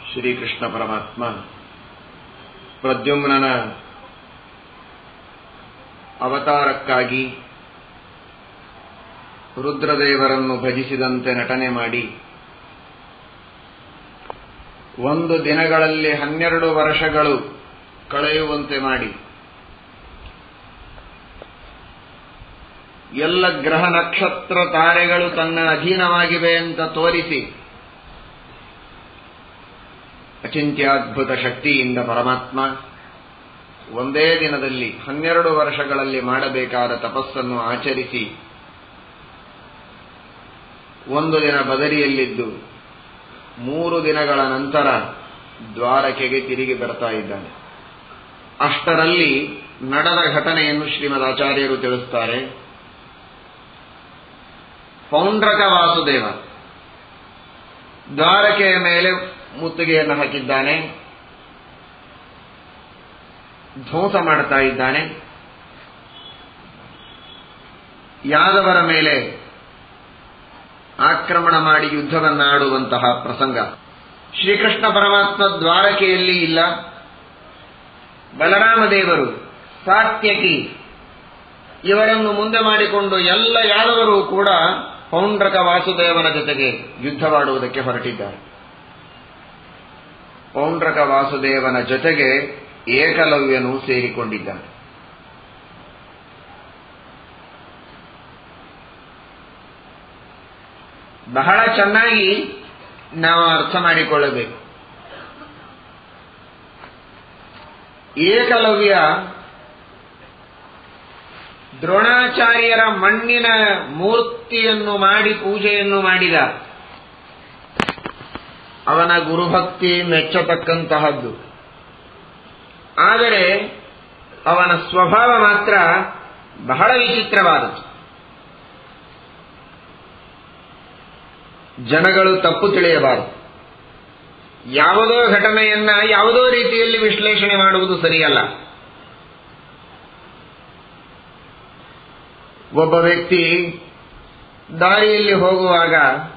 ಶ್ರೀಕೃಷ್ಣ ಪರಮಾತ್ಮ ಪ್ರದ್ಯುಮ್ನನ ಅವತಾರಕ್ಕಾಗಿ ರುದ್ರದೇವರನ್ನು ಭಜಿಸಿದಂತೆ ನಟನೆ ಮಾಡಿ ಒಂದು ದಿನಗಳಲ್ಲಿ ಹನ್ನೆರಡು ವರ್ಷಗಳು ಕಳೆಯುವಂತೆ ಮಾಡಿ ಎಲ್ಲ ಗ್ರಹ ನಕ್ಷತ್ರ ತಾರೆಗಳು ತನ್ನ ಅಧೀನವಾಗಿವೆ ಅಂತ ತೋರಿಸಿ ಅಚಿಂತ್ಯಾದ್ಭುತ ಶಕ್ತಿಯಿಂದ ಪರಮಾತ್ಮ ಒಂದೇ ದಿನದಲ್ಲಿ ಹನ್ನೆರಡು ವರ್ಷಗಳಲ್ಲಿ ಮಾಡಬೇಕಾದ ತಪಸ್ಸನ್ನು ಆಚರಿಸಿ ಒಂದು ದಿನ ಬದರಿಯಲ್ಲಿದ್ದು ಮೂರು ದಿನಗಳ ನಂತರ ದ್ವಾರಕೆಗೆ ತಿರುಗಿ ಬರ್ತಾ ಇದ್ದಾನೆ ಅಷ್ಟರಲ್ಲಿ ನಡೆದ ಘಟನೆಯನ್ನು ಶ್ರೀಮದ್ ಆಚಾರ್ಯರು ತಿಳಿಸ್ತಾರೆ ಪೌಂಡ್ರಕ ವಾಸುದೇವ ದ್ವಾರಕೆಯ ಮೇಲೆ ಮುತ್ತಿಗೆಯನ್ನು ಹಾಕಿದ್ದಾನೆ ಧ್ವಂಸ ಮಾಡ್ತಾ ಇದ್ದಾನೆ ಯಾದವರ ಮೇಲೆ ಆಕ್ರಮಣ ಮಾಡಿ ಯುದ್ಧವನ್ನಾಡುವಂತಹ ಪ್ರಸಂಗ ಶ್ರೀಕೃಷ್ಣ ಪರಮಾತ್ಮ ದ್ವಾರಕೆಯಲ್ಲಿ ಇಲ್ಲ ಬಲರಾಮ ದೇವರು ಸಾತ್ಯಕಿ ಇವರನ್ನು ಮುಂದೆ ಮಾಡಿಕೊಂಡು ಎಲ್ಲ ಯಾದವರು ಕೂಡ ಪೌಂಡ್ರಕ ವಾಸುದೇವನ ಜೊತೆಗೆ ಯುದ್ಧವಾಡುವುದಕ್ಕೆ ಹೊರಟಿದ್ದಾರೆ ಪೌಂಡ್ರಕ ವಾಸುದೇವನ ಜೊತೆಗೆ ಏಕಲವ್ಯನು ಸೇರಿಕೊಂಡಿದ್ದಾನೆ ಬಹಳ ಚೆನ್ನಾಗಿ ನಾವು ಅರ್ಥ ಮಾಡಿಕೊಳ್ಳಬೇಕು ಏಕಲವ್ಯ ದ್ರೋಣಾಚಾರ್ಯರ ಮಣ್ಣಿನ ಮೂರ್ತಿಯನ್ನು ಮಾಡಿ ಪೂಜೆಯನ್ನು ಮಾಡಿದ ಅವನ ಗುರುಭಕ್ತಿ ಮೆಚ್ಚತಕ್ಕಂತಹದ್ದು ಆದರೆ ಅವನ ಸ್ವಭಾವ ಮಾತ್ರ ಬಹಳ ವಿಚಿತ್ರವಾದದ್ದು ಜನಗಳು ತಪ್ಪು ತಿಳಿಯಬಾರದು ಯಾವುದೋ ಘಟನೆಯನ್ನ ಯಾವುದೋ ರೀತಿಯಲ್ಲಿ ವಿಶ್ಲೇಷಣೆ ಮಾಡುವುದು ಸರಿಯಲ್ಲ ಒಬ್ಬ ವ್ಯಕ್ತಿ ದಾರಿಯಲ್ಲಿ ಹೋಗುವಾಗ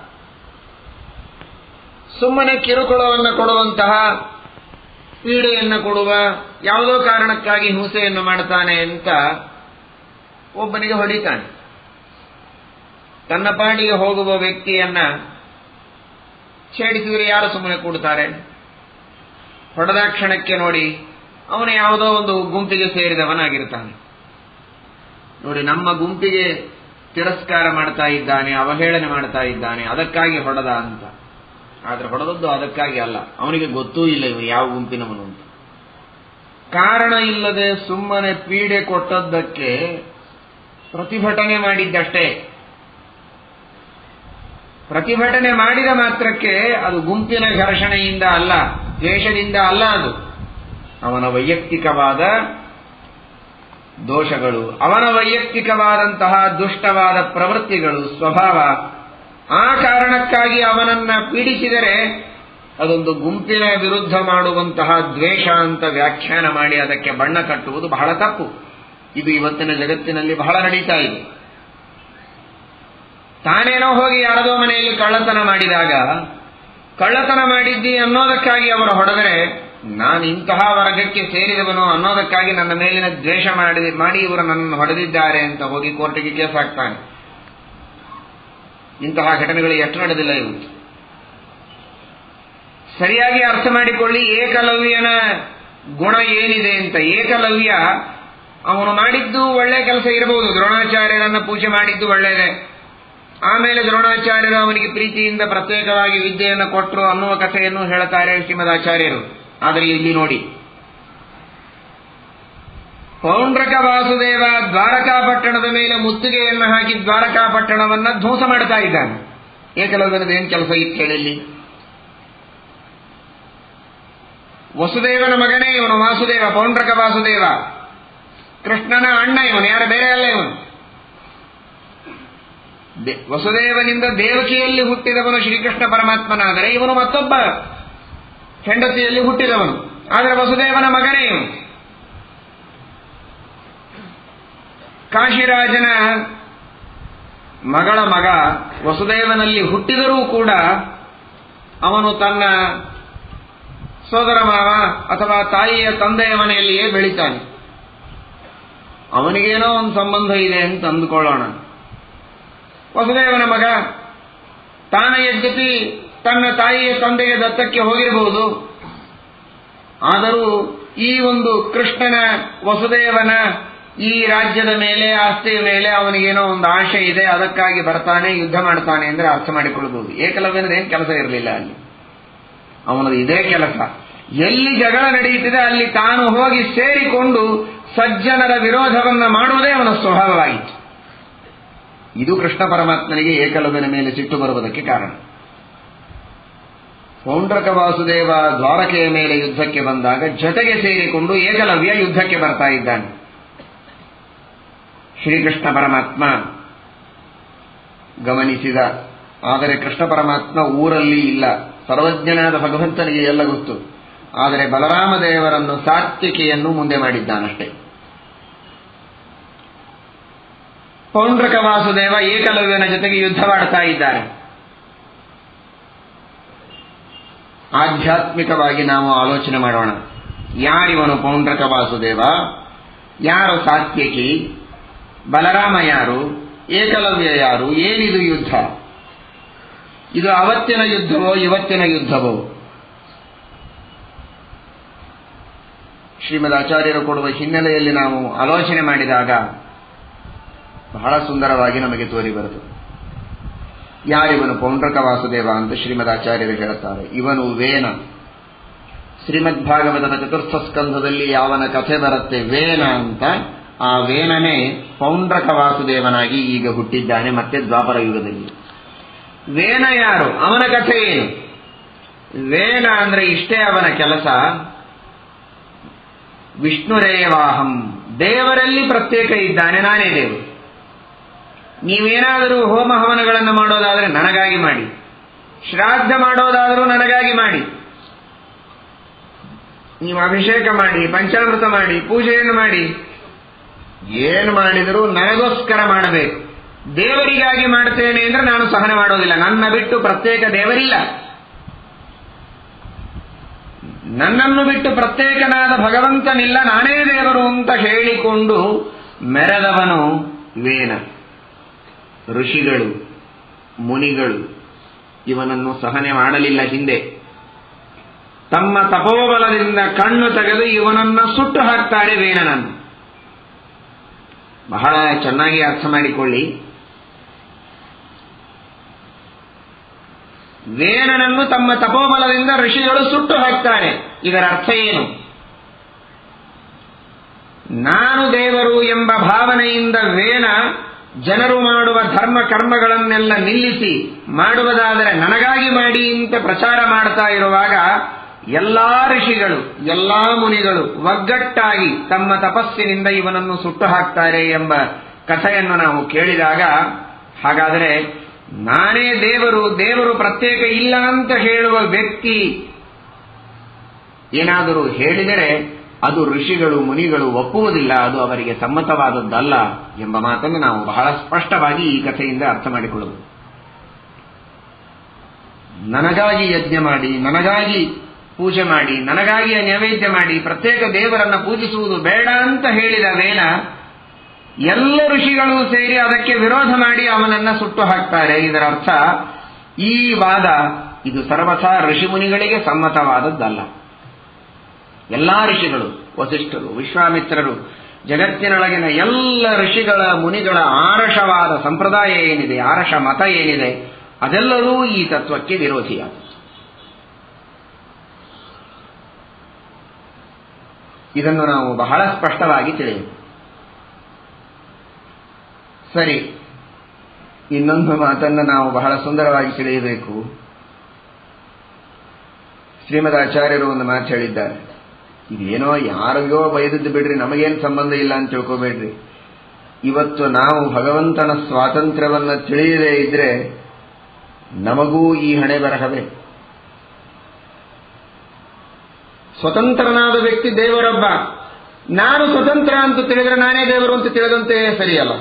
ಸುಮ್ಮನೆ ಕಿರುಕುಳವನ್ನು ಕೊಡುವಂತಹ ಪೀಡೆಯನ್ನು ಕೊಡುವ ಯಾವುದೋ ಕಾರಣಕ್ಕಾಗಿ ಹಿಂಸೆಯನ್ನು ಮಾಡ್ತಾನೆ ಅಂತ ಒಬ್ಬನಿಗೆ ಹೊಡಿತಾನೆ ತನ್ನ ಪಾಡಿಗೆ ಹೋಗುವ ವ್ಯಕ್ತಿಯನ್ನ ಛೇಡಿಸಿದರೆ ಯಾರು ಸುಮ್ಮನೆ ಕೂಡುತ್ತಾರೆ ಹೊಡೆದ ಕ್ಷಣಕ್ಕೆ ನೋಡಿ ಅವನು ಯಾವುದೋ ಒಂದು ಗುಂಪಿಗೆ ಸೇರಿದವನಾಗಿರ್ತಾನೆ ನೋಡಿ ನಮ್ಮ ಗುಂಪಿಗೆ ತಿರಸ್ಕಾರ ಮಾಡ್ತಾ ಇದ್ದಾನೆ ಅವಹೇಳನೆ ಮಾಡ್ತಾ ಇದ್ದಾನೆ ಅದಕ್ಕಾಗಿ ಹೊಡೆದ ಅಂತ ಆದ್ರೆ ಹೊಡೆದದ್ದು ಅದಕ್ಕಾಗಿ ಅಲ್ಲ ಅವನಿಗೆ ಗೊತ್ತೂ ಇಲ್ಲ ಇವ ಯಾವ ಗುಂಪಿನವನು ಅಂತ ಕಾರಣ ಇಲ್ಲದೆ ಸುಮ್ಮನೆ ಪೀಡೆ ಕೊಟ್ಟದ್ದಕ್ಕೆ ಪ್ರತಿಭಟನೆ ಮಾಡಿದ್ದಷ್ಟೇ ಪ್ರತಿಭಟನೆ ಮಾಡಿದ ಮಾತ್ರಕ್ಕೆ ಅದು ಗುಂಪಿನ ಘರ್ಷಣೆಯಿಂದ ಅಲ್ಲ ದ್ವೇಷದಿಂದ ಅಲ್ಲ ಅದು ಅವನ ವೈಯಕ್ತಿಕವಾದ ದೋಷಗಳು ಅವನ ವೈಯಕ್ತಿಕವಾದಂತಹ ದುಷ್ಟವಾದ ಪ್ರವೃತ್ತಿಗಳು ಸ್ವಭಾವ ಆ ಕಾರಣಕ್ಕಾಗಿ ಅವನನ್ನ ಪೀಡಿಸಿದರೆ ಅದೊಂದು ಗುಂಪಿನ ವಿರುದ್ಧ ಮಾಡುವಂತಹ ದ್ವೇಷ ಅಂತ ವ್ಯಾಖ್ಯಾನ ಮಾಡಿ ಅದಕ್ಕೆ ಬಣ್ಣ ಕಟ್ಟುವುದು ಬಹಳ ತಪ್ಪು ಇದು ಇವತ್ತಿನ ಜಗತ್ತಿನಲ್ಲಿ ಬಹಳ ನಡೀತಾ ಇದೆ ತಾನೇನೋ ಹೋಗಿ ಯಾರದೋ ಮನೆಯಲ್ಲಿ ಕಳ್ಳತನ ಮಾಡಿದಾಗ ಕಳ್ಳತನ ಮಾಡಿದ್ದಿ ಅನ್ನೋದಕ್ಕಾಗಿ ಅವರು ಹೊಡೆದರೆ ನಾನು ಇಂತಹ ವರ್ಗಕ್ಕೆ ಸೇರಿದವನು ಅನ್ನೋದಕ್ಕಾಗಿ ನನ್ನ ಮೇಲಿನ ದ್ವೇಷ ಮಾಡಿ ಮಾಡಿ ಇವರು ನನ್ನನ್ನು ಹೊಡೆದಿದ್ದಾರೆ ಅಂತ ಹೋಗಿ ಕೋರ್ಟಿಗೆ ಕೇಸ್ ಹಾಕ್ತಾನೆ ಇಂತಹ ಘಟನೆಗಳು ಎಷ್ಟು ನಡೆದಿಲ್ಲ ಇವತ್ತು ಸರಿಯಾಗಿ ಅರ್ಥ ಮಾಡಿಕೊಳ್ಳಿ ಏಕಲವ್ಯನ ಗುಣ ಏನಿದೆ ಅಂತ ಏಕಲವ್ಯ ಅವನು ಮಾಡಿದ್ದು ಒಳ್ಳೆ ಕೆಲಸ ಇರಬಹುದು ದ್ರೋಣಾಚಾರ್ಯರನ್ನ ಪೂಜೆ ಮಾಡಿದ್ದು ಒಳ್ಳೆಯದೇ ಆಮೇಲೆ ದ್ರೋಣಾಚಾರ್ಯರು ಅವನಿಗೆ ಪ್ರೀತಿಯಿಂದ ಪ್ರತ್ಯೇಕವಾಗಿ ವಿದ್ಯೆಯನ್ನು ಕೊಟ್ಟರು ಅನ್ನುವ ಕಥೆಯನ್ನು ಹೇಳುತ್ತಾರೆ ಶ್ರೀಮದಾಚಾರ್ಯರು ಆದರೆ ಇಲ್ಲಿ ನೋಡಿ ಪೌಂಡ್ರಕ ವಾಸುದೇವ ದ್ವಾರಕಾಪಟ್ಟಣದ ಮೇಲೆ ಮುತ್ತಿಗೆಯನ್ನು ಹಾಕಿ ದ್ವಾರಕಾಪಟ್ಟಣವನ್ನ ಧ್ವಂಸ ಮಾಡ್ತಾ ಇದ್ದಾನೆ ಏಕಲವ್ಯನದ ಏನ್ ಕೆಲಸ ಇತ್ತು ಹೇಳಿ ವಸುದೇವನ ಮಗನೇ ಇವನು ವಾಸುದೇವ ಪೌಂಡ್ರಕ ವಾಸುದೇವ ಕೃಷ್ಣನ ಅಣ್ಣ ಇವನು ಯಾರ ಬೇರೆ ಅಲ್ಲ ಇವನು ವಸುದೇವನಿಂದ ದೇವಕಿಯಲ್ಲಿ ಹುಟ್ಟಿದವನು ಶ್ರೀಕೃಷ್ಣ ಪರಮಾತ್ಮನಾದರೆ ಇವನು ಮತ್ತೊಬ್ಬ ಹೆಂಡತಿಯಲ್ಲಿ ಹುಟ್ಟಿದವನು ಆದರೆ ವಸುದೇವನ ಮಗನೇ ಇವನು ಕಾಶಿರಾಜನ ಮಗಳ ಮಗ ವಸುದೇವನಲ್ಲಿ ಹುಟ್ಟಿದರೂ ಕೂಡ ಅವನು ತನ್ನ ಸೋದರ ಮಾವ ಅಥವಾ ತಾಯಿಯ ತಂದೆಯ ಮನೆಯಲ್ಲಿಯೇ ಬೆಳಿತಾನೆ ಅವನಿಗೇನೋ ಒಂದು ಸಂಬಂಧ ಇದೆ ಅಂತ ಅಂದುಕೊಳ್ಳೋಣ ವಸುದೇವನ ಮಗ ತಾನ ಯದ್ಯಪಿ ತನ್ನ ತಾಯಿಯ ತಂದೆಗೆ ದತ್ತಕ್ಕೆ ಹೋಗಿರಬಹುದು ಆದರೂ ಈ ಒಂದು ಕೃಷ್ಣನ ವಸುದೇವನ ಈ ರಾಜ್ಯದ ಮೇಲೆ ಆಸ್ತಿಯ ಮೇಲೆ ಅವನಿಗೇನೋ ಒಂದು ಆಶೆ ಇದೆ ಅದಕ್ಕಾಗಿ ಬರ್ತಾನೆ ಯುದ್ಧ ಮಾಡ್ತಾನೆ ಅಂದ್ರೆ ಅರ್ಥ ಮಾಡಿಕೊಳ್ಬಹುದು ಏಕಲವ್ಯನದ ಏನ್ ಕೆಲಸ ಇರಲಿಲ್ಲ ಅಲ್ಲಿ ಅವನದು ಇದೇ ಕೆಲಸ ಎಲ್ಲಿ ಜಗಳ ನಡೆಯುತ್ತಿದೆ ಅಲ್ಲಿ ತಾನು ಹೋಗಿ ಸೇರಿಕೊಂಡು ಸಜ್ಜನರ ವಿರೋಧವನ್ನ ಮಾಡುವುದೇ ಅವನ ಸ್ವಭಾವವಾಗಿತ್ತು ಇದು ಕೃಷ್ಣ ಪರಮಾತ್ಮನಿಗೆ ಏಕಲವ್ಯನ ಮೇಲೆ ಸಿಟ್ಟು ಬರುವುದಕ್ಕೆ ಕಾರಣ ಪೌಂಡ್ರಕ ವಾಸುದೇವ ದ್ವಾರಕೆಯ ಮೇಲೆ ಯುದ್ಧಕ್ಕೆ ಬಂದಾಗ ಜೊತೆಗೆ ಸೇರಿಕೊಂಡು ಏಕಲವ್ಯ ಯುದ್ಧಕ್ಕೆ ಬರ್ತಾ ಇದ್ದಾನೆ ಶ್ರೀಕೃಷ್ಣ ಪರಮಾತ್ಮ ಗಮನಿಸಿದ ಆದರೆ ಕೃಷ್ಣ ಪರಮಾತ್ಮ ಊರಲ್ಲಿ ಇಲ್ಲ ಸರ್ವಜ್ಞನಾದ ಭಗವಂತನಿಗೆ ಎಲ್ಲ ಗೊತ್ತು ಆದರೆ ಬಲರಾಮ ದೇವರನ್ನು ಸಾತ್ವಿಕೆಯನ್ನು ಮುಂದೆ ಮಾಡಿದ್ದಾನಷ್ಟೇ ಪೌಂಡ್ರಕ ವಾಸುದೇವ ಏಕಲವ್ಯನ ಜೊತೆಗೆ ಯುದ್ಧವಾಡ್ತಾ ಇದ್ದಾರೆ ಆಧ್ಯಾತ್ಮಿಕವಾಗಿ ನಾವು ಆಲೋಚನೆ ಮಾಡೋಣ ಯಾರಿವನು ಪೌಂಡ್ರಕ ವಾಸುದೇವ ಯಾರು ಸಾತ್ಯಕಿ ಬಲರಾಮ ಯಾರು ಏಕಲವ್ಯ ಯಾರು ಏನಿದು ಯುದ್ಧ ಇದು ಅವತ್ತಿನ ಯುದ್ಧವೋ ಇವತ್ತಿನ ಯುದ್ಧವೋ ಶ್ರೀಮದ್ ಆಚಾರ್ಯರು ಕೊಡುವ ಹಿನ್ನೆಲೆಯಲ್ಲಿ ನಾವು ಆಲೋಚನೆ ಮಾಡಿದಾಗ ಬಹಳ ಸುಂದರವಾಗಿ ನಮಗೆ ತೋರಿ ಬರುತ್ತದೆ ಯಾರಿವನು ಪೌಂಡ್ರಕ ವಾಸುದೇವ ಅಂತ ಶ್ರೀಮದ್ ಆಚಾರ್ಯರು ಹೇಳುತ್ತಾರೆ ಇವನು ವೇನ ಶ್ರೀಮದ್ ಭಾಗವತದ ಚತುರ್ಥ ಸ್ಕಂಧದಲ್ಲಿ ಯಾವನ ಕಥೆ ಬರುತ್ತೆ ವೇನ ಅಂತ ಆ ವೇನನೇ ಪೌಂಡ್ರಕ ವಾಸುದೇವನಾಗಿ ಈಗ ಹುಟ್ಟಿದ್ದಾನೆ ಮತ್ತೆ ದ್ವಾಪರ ಯುಗದಲ್ಲಿ ವೇನ ಯಾರು ಅವನ ಕಥೆ ಏನು ವೇನ ಅಂದ್ರೆ ಇಷ್ಟೇ ಅವನ ಕೆಲಸ ವಿಷ್ಣುರೇವಾಹಂ ದೇವರಲ್ಲಿ ಪ್ರತ್ಯೇಕ ಇದ್ದಾನೆ ನಾನೇ ದೇವರು ನೀವೇನಾದರೂ ಹೋಮ ಹವನಗಳನ್ನು ಮಾಡೋದಾದರೆ ನನಗಾಗಿ ಮಾಡಿ ಶ್ರಾದ್ದ ಮಾಡೋದಾದರೂ ನನಗಾಗಿ ಮಾಡಿ ನೀವು ಅಭಿಷೇಕ ಮಾಡಿ ಪಂಚಾಮೃತ ಮಾಡಿ ಪೂಜೆಯನ್ನು ಮಾಡಿ ಏನು ಮಾಡಿದರೂ ನನಗೋಸ್ಕರ ಮಾಡಬೇಕು ದೇವರಿಗಾಗಿ ಮಾಡ್ತೇನೆ ಅಂದ್ರೆ ನಾನು ಸಹನೆ ಮಾಡೋದಿಲ್ಲ ನನ್ನ ಬಿಟ್ಟು ಪ್ರತ್ಯೇಕ ದೇವರಿಲ್ಲ ನನ್ನನ್ನು ಬಿಟ್ಟು ಪ್ರತ್ಯೇಕನಾದ ಭಗವಂತನಿಲ್ಲ ನಾನೇ ದೇವರು ಅಂತ ಹೇಳಿಕೊಂಡು ಮೆರೆದವನು ವೇನ ಋಷಿಗಳು ಮುನಿಗಳು ಇವನನ್ನು ಸಹನೆ ಮಾಡಲಿಲ್ಲ ಹಿಂದೆ ತಮ್ಮ ತಪೋಬಲದಿಂದ ಕಣ್ಣು ತೆಗೆದು ಇವನನ್ನ ಸುಟ್ಟು ಹಾಕ್ತಾರೆ ವೇಣನನ್ನು ಬಹಳ ಚೆನ್ನಾಗಿ ಅರ್ಥ ಮಾಡಿಕೊಳ್ಳಿ ವೇಣನನ್ನು ತಮ್ಮ ತಪೋಬಲದಿಂದ ಋಷಿಗಳು ಸುಟ್ಟು ಹಾಕ್ತಾರೆ ಇದರ ಅರ್ಥ ಏನು ನಾನು ದೇವರು ಎಂಬ ಭಾವನೆಯಿಂದ ವೇಣ ಜನರು ಮಾಡುವ ಧರ್ಮ ಕರ್ಮಗಳನ್ನೆಲ್ಲ ನಿಲ್ಲಿಸಿ ಮಾಡುವುದಾದರೆ ನನಗಾಗಿ ಮಾಡಿ ಅಂತ ಪ್ರಚಾರ ಮಾಡ್ತಾ ಇರುವಾಗ ಎಲ್ಲಾ ಋಷಿಗಳು ಎಲ್ಲಾ ಮುನಿಗಳು ಒಗ್ಗಟ್ಟಾಗಿ ತಮ್ಮ ತಪಸ್ಸಿನಿಂದ ಇವನನ್ನು ಸುಟ್ಟು ಹಾಕ್ತಾರೆ ಎಂಬ ಕಥೆಯನ್ನು ನಾವು ಕೇಳಿದಾಗ ಹಾಗಾದರೆ ನಾನೇ ದೇವರು ದೇವರು ಪ್ರತ್ಯೇಕ ಇಲ್ಲ ಅಂತ ಹೇಳುವ ವ್ಯಕ್ತಿ ಏನಾದರೂ ಹೇಳಿದರೆ ಅದು ಋಷಿಗಳು ಮುನಿಗಳು ಒಪ್ಪುವುದಿಲ್ಲ ಅದು ಅವರಿಗೆ ಸಮ್ಮತವಾದದ್ದಲ್ಲ ಎಂಬ ಮಾತನ್ನು ನಾವು ಬಹಳ ಸ್ಪಷ್ಟವಾಗಿ ಈ ಕಥೆಯಿಂದ ಅರ್ಥ ಮಾಡಿಕೊಳ್ಳಬಹುದು ನನಗಾಗಿ ಯಜ್ಞ ಮಾಡಿ ನನಗಾಗಿ ಪೂಜೆ ಮಾಡಿ ನನಗಾಗಿ ನೈವೇದ್ಯ ಮಾಡಿ ಪ್ರತ್ಯೇಕ ದೇವರನ್ನ ಪೂಜಿಸುವುದು ಬೇಡ ಅಂತ ಹೇಳಿದ ವೇನ ಎಲ್ಲ ಋಷಿಗಳು ಸೇರಿ ಅದಕ್ಕೆ ವಿರೋಧ ಮಾಡಿ ಅವನನ್ನ ಸುಟ್ಟು ಹಾಕ್ತಾರೆ ಇದರ ಅರ್ಥ ಈ ವಾದ ಇದು ಸರ್ವಥಾ ಋಷಿಮುನಿಗಳಿಗೆ ಸಮ್ಮತವಾದದ್ದಲ್ಲ ಎಲ್ಲಾ ಋಷಿಗಳು ವಸಿಷ್ಠರು ವಿಶ್ವಾಮಿತ್ರರು ಜಗತ್ತಿನೊಳಗಿನ ಎಲ್ಲ ಋಷಿಗಳ ಮುನಿಗಳ ಆರಷವಾದ ಸಂಪ್ರದಾಯ ಏನಿದೆ ಆರಷ ಮತ ಏನಿದೆ ಅದೆಲ್ಲವೂ ಈ ತತ್ವಕ್ಕೆ ವಿರೋಧಿಯಾದ ಇದನ್ನು ನಾವು ಬಹಳ ಸ್ಪಷ್ಟವಾಗಿ ತಿಳಿಯಬೇಕು ಸರಿ ಇನ್ನೊಂದು ಮಾತನ್ನು ನಾವು ಬಹಳ ಸುಂದರವಾಗಿ ತಿಳಿಯಬೇಕು ಶ್ರೀಮದ್ ಆಚಾರ್ಯರು ಒಂದು ಮಾತು ಹೇಳಿದ್ದಾರೆ ಇದೇನೋ ಯಾರಿಗೋ ಬೈದದ್ದು ಬಿಡ್ರಿ ನಮಗೇನು ಸಂಬಂಧ ಇಲ್ಲ ಅಂತ ತಿಳ್ಕೋಬೇಡ್ರಿ ಇವತ್ತು ನಾವು ಭಗವಂತನ ಸ್ವಾತಂತ್ರ್ಯವನ್ನ ತಿಳಿಯದೇ ಇದ್ರೆ ನಮಗೂ ಈ ಹಣೆ ಬರಹವೇ ಸ್ವತಂತ್ರನಾದ ವ್ಯಕ್ತಿ ದೇವರೊಬ್ಬ ನಾನು ಸ್ವತಂತ್ರ ಅಂತ ತಿಳಿದ್ರೆ ನಾನೇ ದೇವರು ಅಂತ ತಿಳಿದಂತೆ ಸರಿಯಲ್ಲ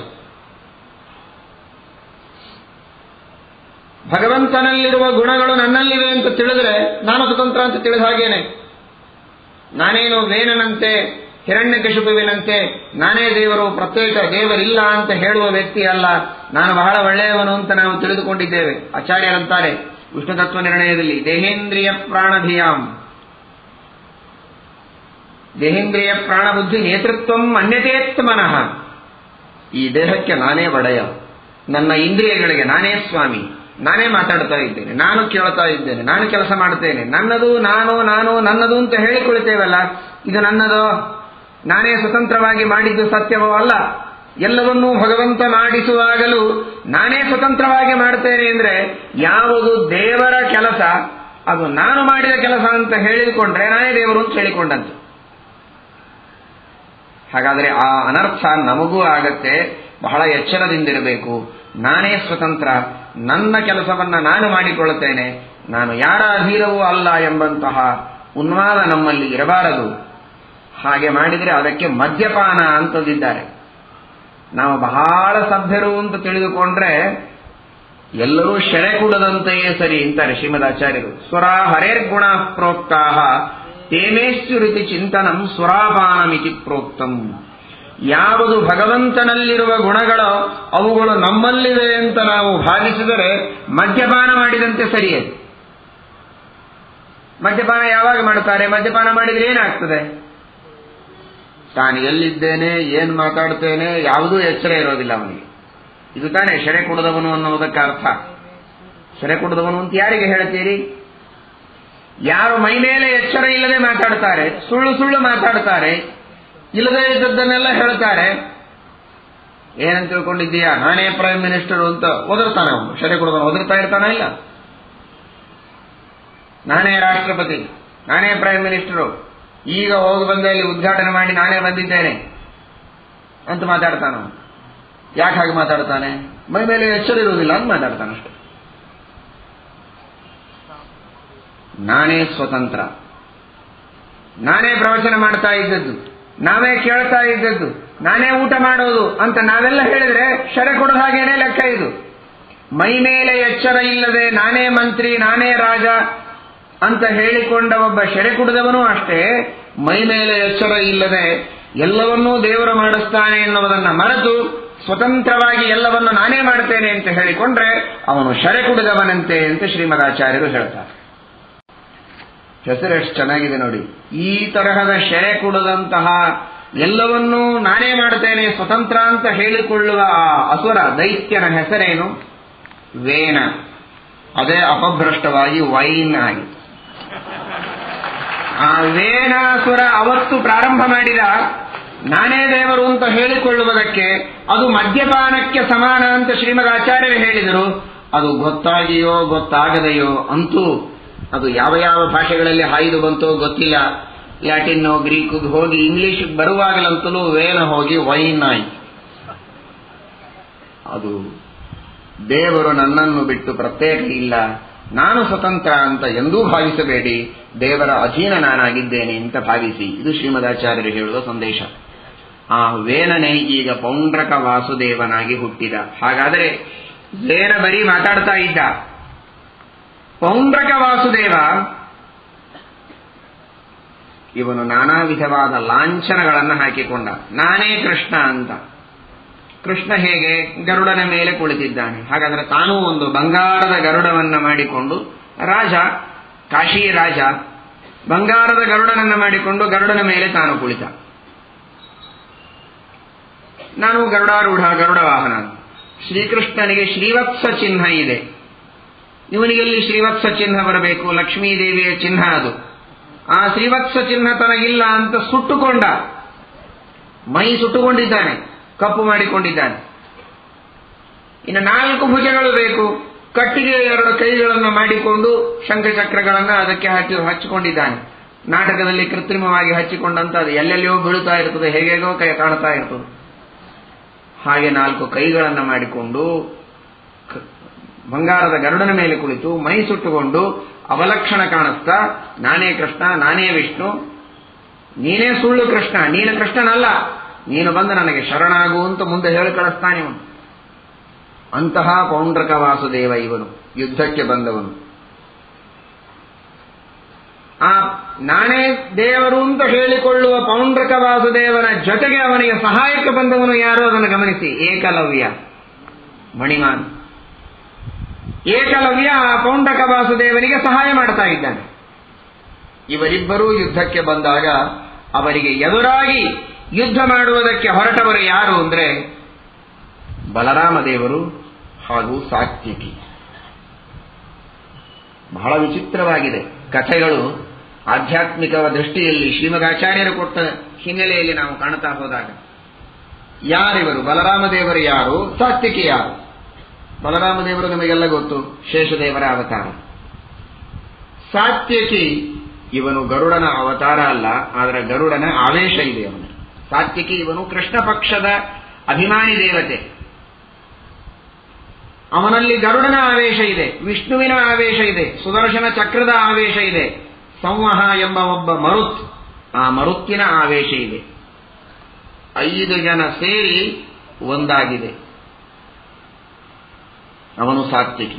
ಭಗವಂತನಲ್ಲಿರುವ ಗುಣಗಳು ನನ್ನಲ್ಲಿವೆ ಅಂತ ತಿಳಿದ್ರೆ ನಾನು ಸ್ವತಂತ್ರ ಅಂತ ತಿಳಿದ ಹಾಗೇನೆ ನಾನೇನು ವೇನನಂತೆ ಹಿರಣ್ಯಕಶಿಪುವಿನಂತೆ ನಾನೇ ದೇವರು ಪ್ರತ್ಯೇಕ ದೇವರಿಲ್ಲ ಅಂತ ಹೇಳುವ ವ್ಯಕ್ತಿ ಅಲ್ಲ ನಾನು ಬಹಳ ಒಳ್ಳೆಯವನು ಅಂತ ನಾವು ತಿಳಿದುಕೊಂಡಿದ್ದೇವೆ ಆಚಾರ್ಯರಂತಾರೆ ವಿಷ್ಣು ತತ್ವ ನಿರ್ಣಯದಲ್ಲಿ ದೇಹೇಂದ್ರಿಯ ಪ್ರಾಣಧಿಯಾಂ ದೇಹೇಂದ್ರಿಯ ಪ್ರಾಣಬುದ್ಧಿ ನೇತೃತ್ವ ಅನ್ಯತೇತ್ಮನಃ ಈ ದೇಹಕ್ಕೆ ನಾನೇ ಒಡೆಯ ನನ್ನ ಇಂದ್ರಿಯಗಳಿಗೆ ನಾನೇ ಸ್ವಾಮಿ ನಾನೇ ಮಾತಾಡ್ತಾ ಇದ್ದೇನೆ ನಾನು ಕೇಳ್ತಾ ಇದ್ದೇನೆ ನಾನು ಕೆಲಸ ಮಾಡ್ತೇನೆ ನನ್ನದು ನಾನು ನಾನು ನನ್ನದು ಅಂತ ಹೇಳಿಕೊಳ್ತೇವಲ್ಲ ಇದು ನನ್ನದು ನಾನೇ ಸ್ವತಂತ್ರವಾಗಿ ಮಾಡಿದ್ದು ಸತ್ಯವೋ ಅಲ್ಲ ಎಲ್ಲವನ್ನೂ ಭಗವಂತ ಮಾಡಿಸುವಾಗಲೂ ನಾನೇ ಸ್ವತಂತ್ರವಾಗಿ ಮಾಡ್ತೇನೆ ಅಂದ್ರೆ ಯಾವುದು ದೇವರ ಕೆಲಸ ಅದು ನಾನು ಮಾಡಿದ ಕೆಲಸ ಅಂತ ಹೇಳಿಕೊಂಡ್ರೆ ನಾನೇ ದೇವರು ಅಂತ ಹೇಳಿಕೊಂಡಂತೆ ಹಾಗಾದ್ರೆ ಆ ಅನರ್ಥ ನಮಗೂ ಆಗತ್ತೆ ಬಹಳ ಎಚ್ಚರದಿಂದಿರಬೇಕು ನಾನೇ ಸ್ವತಂತ್ರ ನನ್ನ ಕೆಲಸವನ್ನ ನಾನು ಮಾಡಿಕೊಳ್ಳುತ್ತೇನೆ ನಾನು ಯಾರ ಅಧೀರವೂ ಅಲ್ಲ ಎಂಬಂತಹ ಉನ್ಮಾದ ನಮ್ಮಲ್ಲಿ ಇರಬಾರದು ಹಾಗೆ ಮಾಡಿದರೆ ಅದಕ್ಕೆ ಮದ್ಯಪಾನ ಅಂತದಿದ್ದಾರೆ ನಾವು ಬಹಳ ಸಭ್ಯರು ಅಂತ ತಿಳಿದುಕೊಂಡ್ರೆ ಎಲ್ಲರೂ ಶೆರೆ ಕುಡದಂತೆಯೇ ಸರಿ ಅಂತಾರೆ ಶ್ರೀಮದಾಚಾರ್ಯರು ಸ್ವರ ಹರೇರ್ಗುಣ ಪ್ರೋಕ್ತಾ ತೇಮೇಶ್ವರಿತಿ ಚಿಂತನಂ ಸ್ವರಾಪಾನಮಿತಿ ಪ್ರೋಕ್ತಂ ಯಾವುದು ಭಗವಂತನಲ್ಲಿರುವ ಗುಣಗಳೋ ಅವುಗಳು ನಮ್ಮಲ್ಲಿವೆ ಅಂತ ನಾವು ಭಾವಿಸಿದರೆ ಮದ್ಯಪಾನ ಮಾಡಿದಂತೆ ಸರಿಯೇ ಮದ್ಯಪಾನ ಯಾವಾಗ ಮಾಡುತ್ತಾರೆ ಮದ್ಯಪಾನ ಮಾಡಿದ್ರೆ ಏನಾಗ್ತದೆ ತಾನು ಎಲ್ಲಿದ್ದೇನೆ ಏನ್ ಮಾತಾಡ್ತೇನೆ ಯಾವುದೂ ಎಚ್ಚರ ಇರೋದಿಲ್ಲ ಅವನಿಗೆ ಇದು ತಾನೇ ಶೆರೆ ಕುಡದವನು ಅನ್ನುವುದಕ್ಕೆ ಅರ್ಥ ಶೆರೆ ಕುಡದವನು ಅಂತ ಯಾರಿಗೆ ಹೇಳ್ತೀರಿ ಯಾರು ಮೈ ಮೇಲೆ ಎಚ್ಚರ ಇಲ್ಲದೆ ಮಾತಾಡ್ತಾರೆ ಸುಳ್ಳು ಸುಳ್ಳು ಮಾತಾಡ್ತಾರೆ ಇಲ್ಲದೆ ಇದ್ದದ್ದನ್ನೆಲ್ಲ ಹೇಳ್ತಾರೆ ಏನಂತ ತಿಳ್ಕೊಂಡಿದ್ದೀಯಾ ನಾನೇ ಪ್ರೈಮ್ ಮಿನಿಸ್ಟರ್ ಅಂತ ಒದರ್ತಾನೆ ಅವನು ಶರೆ ಕೊಡೋದನ್ನು ಒದರ್ತಾ ಇರ್ತಾನ ಇಲ್ಲ ನಾನೇ ರಾಷ್ಟ್ರಪತಿ ನಾನೇ ಪ್ರೈಮ್ ಮಿನಿಸ್ಟರು ಈಗ ಹೋಗಿ ಬಂದ ಇಲ್ಲಿ ಉದ್ಘಾಟನೆ ಮಾಡಿ ನಾನೇ ಬಂದಿದ್ದೇನೆ ಅಂತ ಮಾತಾಡ್ತಾನ ಯಾಕೆ ಹಾಗೆ ಮಾತಾಡ್ತಾನೆ ಮೈ ಮೇಲೆ ಎಚ್ಚರ ಇರುವುದಿಲ್ಲ ಅಂತ ಮಾತಾಡ್ತಾನೆ ಅಷ್ಟೇ ನಾನೇ ಸ್ವತಂತ್ರ ನಾನೇ ಪ್ರವಚನ ಮಾಡ್ತಾ ಇದ್ದದ್ದು ನಾವೇ ಕೇಳ್ತಾ ಇದ್ದದ್ದು ನಾನೇ ಊಟ ಮಾಡೋದು ಅಂತ ನಾವೆಲ್ಲ ಹೇಳಿದ್ರೆ ಶರೆ ಕೊಡೋ ಹಾಗೇನೆ ಲೆಕ್ಕ ಇದು ಮೈ ಮೇಲೆ ಎಚ್ಚರ ಇಲ್ಲದೆ ನಾನೇ ಮಂತ್ರಿ ನಾನೇ ರಾಜ ಅಂತ ಹೇಳಿಕೊಂಡ ಒಬ್ಬ ಶೆರೆ ಕುಡಿದವನೂ ಅಷ್ಟೇ ಮೈ ಮೇಲೆ ಎಚ್ಚರ ಇಲ್ಲದೆ ಎಲ್ಲವನ್ನೂ ದೇವರು ಮಾಡಿಸ್ತಾನೆ ಎನ್ನುವುದನ್ನ ಮರೆತು ಸ್ವತಂತ್ರವಾಗಿ ಎಲ್ಲವನ್ನು ನಾನೇ ಮಾಡ್ತೇನೆ ಅಂತ ಹೇಳಿಕೊಂಡ್ರೆ ಅವನು ಶರೆ ಕುಡಿದವನಂತೆ ಅಂತ ಶ್ರೀಮದಾಚಾರ್ಯರು ಹೇಳ್ತಾರೆ ಹೆಸರು ಎಷ್ಟು ಚೆನ್ನಾಗಿದೆ ನೋಡಿ ಈ ತರಹದ ಶೆರೆ ಕುಡದಂತಹ ಎಲ್ಲವನ್ನೂ ನಾನೇ ಮಾಡ್ತೇನೆ ಸ್ವತಂತ್ರ ಅಂತ ಹೇಳಿಕೊಳ್ಳುವ ಆ ಅಸುರ ದೈತ್ಯನ ಹೆಸರೇನು ವೇನ ಅದೇ ಅಪಭ್ರಷ್ಟವಾಗಿ ವೈನ್ ಆಗಿ ಆ ವೇನಾಸುರ ಅವತ್ತು ಪ್ರಾರಂಭ ಮಾಡಿದ ನಾನೇ ದೇವರು ಅಂತ ಹೇಳಿಕೊಳ್ಳುವುದಕ್ಕೆ ಅದು ಮದ್ಯಪಾನಕ್ಕೆ ಸಮಾನ ಅಂತ ಶ್ರೀಮದಾಚಾರ್ಯರು ಹೇಳಿದರು ಅದು ಗೊತ್ತಾಗಿಯೋ ಗೊತ್ತಾಗದೆಯೋ ಅಂತೂ ಅದು ಯಾವ ಯಾವ ಭಾಷೆಗಳಲ್ಲಿ ಹಾಯ್ದು ಬಂತೋ ಗೊತ್ತಿಲ್ಲ ಲ್ಯಾಟಿನ್ ಗ್ರೀಕ್ ಹೋಗಿ ಇಂಗ್ಲಿಷ್ ಬರುವಾಗಲಂತಲೂ ವೇನ ಹೋಗಿ ವೈನ್ ಆಯ್ತು ಅದು ದೇವರು ನನ್ನನ್ನು ಬಿಟ್ಟು ಪ್ರತ್ಯೇಕ ಇಲ್ಲ ನಾನು ಸ್ವತಂತ್ರ ಅಂತ ಎಂದೂ ಭಾವಿಸಬೇಡಿ ದೇವರ ಅಧೀನ ನಾನಾಗಿದ್ದೇನೆ ಅಂತ ಭಾವಿಸಿ ಇದು ಶ್ರೀಮದಾಚಾರ್ಯರು ಹೇಳುವ ಸಂದೇಶ ಆ ವೇನನೇ ಈಗ ಪೌಂಡ್ರಕ ವಾಸುದೇವನಾಗಿ ಹುಟ್ಟಿದ ಹಾಗಾದರೆ ವೇನ ಬರೀ ಮಾತಾಡ್ತಾ ಇದ್ದ ಪೌಂಡ್ರಕ ವಾಸುದೇವ ಇವನು ನಾನಾ ವಿಧವಾದ ಲಾಂಛನಗಳನ್ನು ಹಾಕಿಕೊಂಡ ನಾನೇ ಕೃಷ್ಣ ಅಂತ ಕೃಷ್ಣ ಹೇಗೆ ಗರುಡನ ಮೇಲೆ ಕುಳಿತಿದ್ದಾನೆ ಹಾಗಾದ್ರೆ ತಾನೂ ಒಂದು ಬಂಗಾರದ ಗರುಡವನ್ನ ಮಾಡಿಕೊಂಡು ರಾಜ ಕಾಶಿ ರಾಜ ಬಂಗಾರದ ಗರುಡನನ್ನ ಮಾಡಿಕೊಂಡು ಗರುಡನ ಮೇಲೆ ತಾನು ಕುಳಿತ ನಾನು ಗರುಡಾರೂಢ ಗರುಡ ವಾಹನ ಶ್ರೀಕೃಷ್ಣನಿಗೆ ಶ್ರೀವತ್ಸ ಚಿಹ್ನ ಇದೆ ಇವನಿಗೆಲ್ಲಿ ಶ್ರೀವತ್ಸ ಚಿಹ್ನ ಬರಬೇಕು ಲಕ್ಷ್ಮೀದೇವಿಯ ಚಿಹ್ನ ಅದು ಆ ಶ್ರೀವತ್ಸ ಚಿಹ್ನ ತನಗಿಲ್ಲ ಅಂತ ಸುಟ್ಟುಕೊಂಡ ಮೈ ಸುಟ್ಟುಕೊಂಡಿದ್ದಾನೆ ಕಪ್ಪು ಮಾಡಿಕೊಂಡಿದ್ದಾನೆ ಇನ್ನು ನಾಲ್ಕು ಭುಜಗಳು ಬೇಕು ಕಟ್ಟಿಗೆ ಎರಡು ಕೈಗಳನ್ನು ಮಾಡಿಕೊಂಡು ಶಂಖಚಕ್ರಗಳನ್ನು ಅದಕ್ಕೆ ಹಚ್ಚಿ ಹಚ್ಚಿಕೊಂಡಿದ್ದಾನೆ ನಾಟಕದಲ್ಲಿ ಕೃತ್ರಿಮವಾಗಿ ಹಚ್ಚಿಕೊಂಡಂತ ಅದು ಎಲ್ಲೆಲ್ಲಿಯೋ ಬೀಳುತ್ತಾ ಇರ್ತದೆ ಹೇಗೇಗೋ ಕೈ ಕಾಣ್ತಾ ಇರ್ತದೆ ಹಾಗೆ ನಾಲ್ಕು ಕೈಗಳನ್ನು ಮಾಡಿಕೊಂಡು ಬಂಗಾರದ ಗರುಡನ ಮೇಲೆ ಕುಳಿತು ಮೈ ಸುಟ್ಟುಕೊಂಡು ಅವಲಕ್ಷಣ ಕಾಣಿಸ್ತಾ ನಾನೇ ಕೃಷ್ಣ ನಾನೇ ವಿಷ್ಣು ನೀನೇ ಸುಳ್ಳು ಕೃಷ್ಣ ನೀನು ಕೃಷ್ಣನಲ್ಲ ನೀನು ಬಂದು ನನಗೆ ಶರಣಾಗು ಅಂತ ಮುಂದೆ ಹೇಳಿ ಕಳಿಸ್ತಾನೆ ಇವನು ಅಂತಹ ಪೌಂಡ್ರಕ ವಾಸುದೇವ ಇವನು ಯುದ್ಧಕ್ಕೆ ಬಂದವನು ಆ ನಾನೇ ದೇವರು ಅಂತ ಹೇಳಿಕೊಳ್ಳುವ ಪೌಂಡ್ರಕ ವಾಸುದೇವನ ಜೊತೆಗೆ ಅವನಿಗೆ ಸಹಾಯಕ ಬಂದವನು ಯಾರು ಅದನ್ನು ಗಮನಿಸಿ ಏಕಲವ್ಯ ಮಣಿಮಾನ್ ಏಕಲವ್ಯ ಆ ಪೌಂಡ್ರಕ ವಾಸುದೇವನಿಗೆ ಸಹಾಯ ಮಾಡ್ತಾ ಇದ್ದಾನೆ ಇವರಿಬ್ಬರೂ ಯುದ್ಧಕ್ಕೆ ಬಂದಾಗ ಅವರಿಗೆ ಎದುರಾಗಿ ಯುದ್ಧ ಮಾಡುವುದಕ್ಕೆ ಹೊರಟವರು ಯಾರು ಅಂದ್ರೆ ಬಲರಾಮ ದೇವರು ಹಾಗೂ ಸಾತ್ವಿಕಿ ಬಹಳ ವಿಚಿತ್ರವಾಗಿದೆ ಕಥೆಗಳು ಆಧ್ಯಾತ್ಮಿಕ ದೃಷ್ಟಿಯಲ್ಲಿ ಶ್ರೀಮದಾಚಾರ್ಯರು ಕೊಟ್ಟ ಹಿನ್ನೆಲೆಯಲ್ಲಿ ನಾವು ಕಾಣ್ತಾ ಹೋದಾಗ ಯಾರಿವರು ಬಲರಾಮ ದೇವರು ಯಾರು ಸಾತ್ವಿಕಿ ಯಾರು ಬಲರಾಮ ದೇವರು ನಮಗೆಲ್ಲ ಗೊತ್ತು ಶೇಷದೇವರ ಅವತಾರ ಸಾತ್ವಿಕಿ ಇವನು ಗರುಡನ ಅವತಾರ ಅಲ್ಲ ಆದರೆ ಗರುಡನ ಆವೇಶ ಇದೆ ಅವನು ಸಾತ್ವಿಕಿ ಇವನು ಕೃಷ್ಣ ಪಕ್ಷದ ಅಭಿಮಾನಿ ದೇವತೆ ಅವನಲ್ಲಿ ಗರುಡನ ಆವೇಶ ಇದೆ ವಿಷ್ಣುವಿನ ಆವೇಶ ಇದೆ ಸುದರ್ಶನ ಚಕ್ರದ ಆವೇಶ ಇದೆ ಸಂವಹ ಎಂಬ ಒಬ್ಬ ಮರುತ್ ಆ ಮರುತ್ತಿನ ಆವೇಶ ಇದೆ ಐದು ಜನ ಸೇರಿ ಒಂದಾಗಿದೆ ಅವನು ಸಾತ್ವಿಕಿ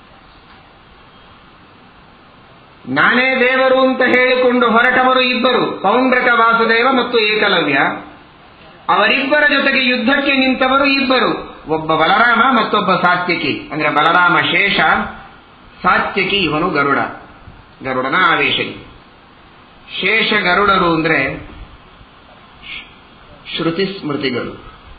ನಾನೇ ದೇವರು ಅಂತ ಹೇಳಿಕೊಂಡು ಹೊರಟವರು ಇಬ್ಬರು ಪೌಂಡ್ರಕ ವಾಸುದೇವ ಮತ್ತು ಏಕಲವ್ಯ ಅವರಿಬ್ಬರ ಜೊತೆಗೆ ಯುದ್ಧಕ್ಕೆ ನಿಂತವರು ಇಬ್ಬರು ಒಬ್ಬ ಬಲರಾಮ ಮತ್ತೊಬ್ಬ ಸಾತ್ವಿಕಿ ಅಂದ್ರೆ ಬಲರಾಮ ಶೇಷ ಸಾತ್ವಿಕಿ ಇವನು ಗರುಡ ಗರುಡನ ಆವೇಶ ಇದೆ. ಶೇಷ ಗರುಡರು ಅಂದ್ರೆ ಶ್ರುತಿ ಸ್ಮೃತಿಗಳು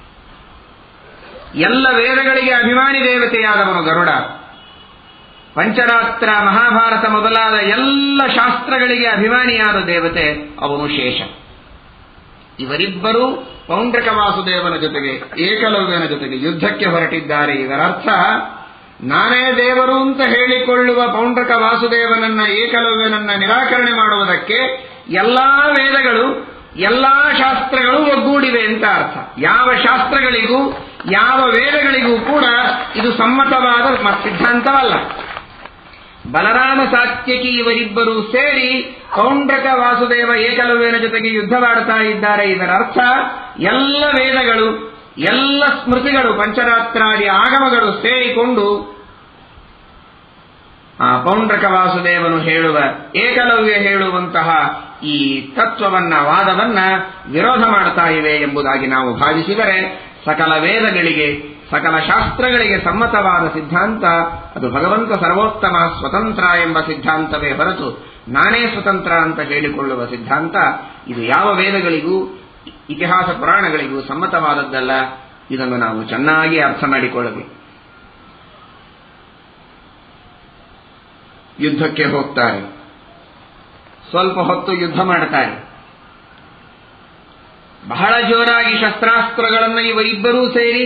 ಎಲ್ಲ ವೇದಗಳಿಗೆ ಅಭಿಮಾನಿ ದೇವತೆಯಾದವನು ಗರುಡ ಪಂಚರಾತ್ರ ಮಹಾಭಾರತ ಮೊದಲಾದ ಎಲ್ಲ ಶಾಸ್ತ್ರಗಳಿಗೆ ಅಭಿಮಾನಿಯಾದ ದೇವತೆ ಅವನು ಶೇಷ ಇವರಿಬ್ಬರೂ ಪೌಂಡ್ರಕ ವಾಸುದೇವನ ಜೊತೆಗೆ ಏಕಲವ್ಯನ ಜೊತೆಗೆ ಯುದ್ಧಕ್ಕೆ ಹೊರಟಿದ್ದಾರೆ ಇದರರ್ಥ ನಾನೇ ದೇವರು ಅಂತ ಹೇಳಿಕೊಳ್ಳುವ ಪೌಂಡ್ರಕ ವಾಸುದೇವನನ್ನ ಏಕಲವ್ಯನನ್ನ ನಿರಾಕರಣೆ ಮಾಡುವುದಕ್ಕೆ ಎಲ್ಲಾ ವೇದಗಳು ಎಲ್ಲಾ ಶಾಸ್ತ್ರಗಳು ಒಗ್ಗೂಡಿವೆ ಅಂತ ಅರ್ಥ ಯಾವ ಶಾಸ್ತ್ರಗಳಿಗೂ ಯಾವ ವೇದಗಳಿಗೂ ಕೂಡ ಇದು ಸಮ್ಮತವಾದ ಮ- ಸಿದ್ಧಾಂತವಲ್ಲ ಬಲರಾಮ ಸಾತ್ಯಕಿ ಇವರಿಬ್ಬರು ಸೇರಿ ಪೌಂಡ್ರಕ ವಾಸುದೇವ ಏಕಲವ್ಯನ ಜೊತೆಗೆ ಯುದ್ಧವಾಡ್ತಾ ಇದ್ದಾರೆ ಇದರ ಅರ್ಥ ಎಲ್ಲ ವೇದಗಳು ಎಲ್ಲ ಸ್ಮೃತಿಗಳು ಪಂಚರಾತ್ರಾದಿ ಆಗಮಗಳು ಸೇರಿಕೊಂಡು ಆ ಪೌಂಡ್ರಕ ವಾಸುದೇವನು ಹೇಳುವ ಏಕಲವ್ಯ ಹೇಳುವಂತಹ ಈ ತತ್ವವನ್ನ ವಾದವನ್ನ ವಿರೋಧ ಮಾಡ್ತಾ ಇವೆ ಎಂಬುದಾಗಿ ನಾವು ಭಾವಿಸಿದರೆ ಸಕಲ ವೇದಗಳಿಗೆ ಸಕಲ ಶಾಸ್ತ್ರಗಳಿಗೆ ಸಮ್ಮತವಾದ ಸಿದ್ಧಾಂತ ಅದು ಭಗವಂತ ಸರ್ವೋತ್ತಮ ಸ್ವತಂತ್ರ ಎಂಬ ಸಿದ್ಧಾಂತವೇ ಹೊರತು ನಾನೇ ಸ್ವತಂತ್ರ ಅಂತ ಹೇಳಿಕೊಳ್ಳುವ ಸಿದ್ಧಾಂತ ಇದು ಯಾವ ವೇದಗಳಿಗೂ ಇತಿಹಾಸ ಪುರಾಣಗಳಿಗೂ ಸಮ್ಮತವಾದದ್ದಲ್ಲ ಇದನ್ನು ನಾವು ಚೆನ್ನಾಗಿ ಅರ್ಥ ಮಾಡಿಕೊಳ್ಳಬೇಕು ಯುದ್ಧಕ್ಕೆ ಹೋಗ್ತಾರೆ ಸ್ವಲ್ಪ ಹೊತ್ತು ಯುದ್ಧ ಮಾಡ್ತಾರೆ ಬಹಳ ಜೋರಾಗಿ ಶಸ್ತ್ರಾಸ್ತ್ರಗಳನ್ನು ಇವರಿಬ್ಬರೂ ಸೇರಿ